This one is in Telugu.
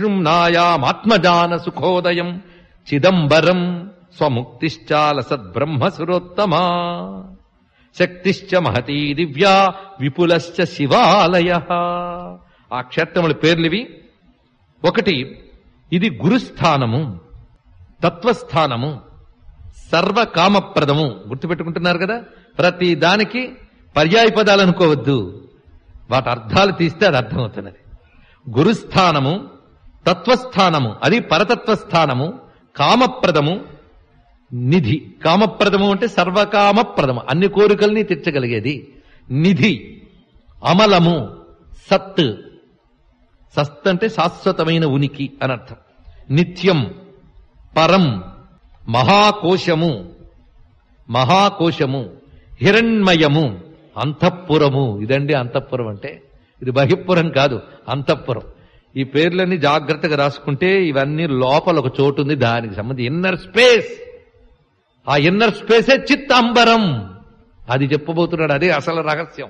నాయామాత్మజాన సుఖోదయం చిదంబరం స్వముక్తిశ్చాల సద్బ్రహ్మ సురోత్తమా శక్తిశ్చ మహతీ దివ్యా విపులశ్చ శివాలయ ఆ క్షేత్రముల పేర్లివి ఒకటి ఇది గురుస్థానము తత్వస్థానము సర్వకామప్రదము గుర్తుపెట్టుకుంటున్నారు కదా ప్రతి దానికి పర్యాయ పదాలు అనుకోవద్దు వాటి అర్థాలు తీస్తే అది అర్థమవుతున్నది గురుస్థానము తత్వస్థానము అది పరతత్వస్థానము కామప్రదము నిధి కామప్రదము అంటే సర్వకామప్రదము అన్ని కోరికల్ని తీర్చగలిగేది నిధి అమలము సత్ సత్ అంటే శాశ్వతమైన ఉనికి అనర్థం నిత్యం పరం మహాకోశము మహాకోశము హిరణ్మయము అంతఃపురము ఇదండి అంతఃపురం అంటే ఇది బహిపురం కాదు అంతఃపురం ఈ పేర్లన్నీ జాగ్రత్తగా రాసుకుంటే ఇవన్నీ లోపల ఒక చోటు ఉంది దానికి సంబంధించి ఇన్నర్ స్పేస్ ఆ ఇన్నర్ స్పేసే చిత్తాంబరం అది చెప్పబోతున్నాడు అదే అసలు రహస్యం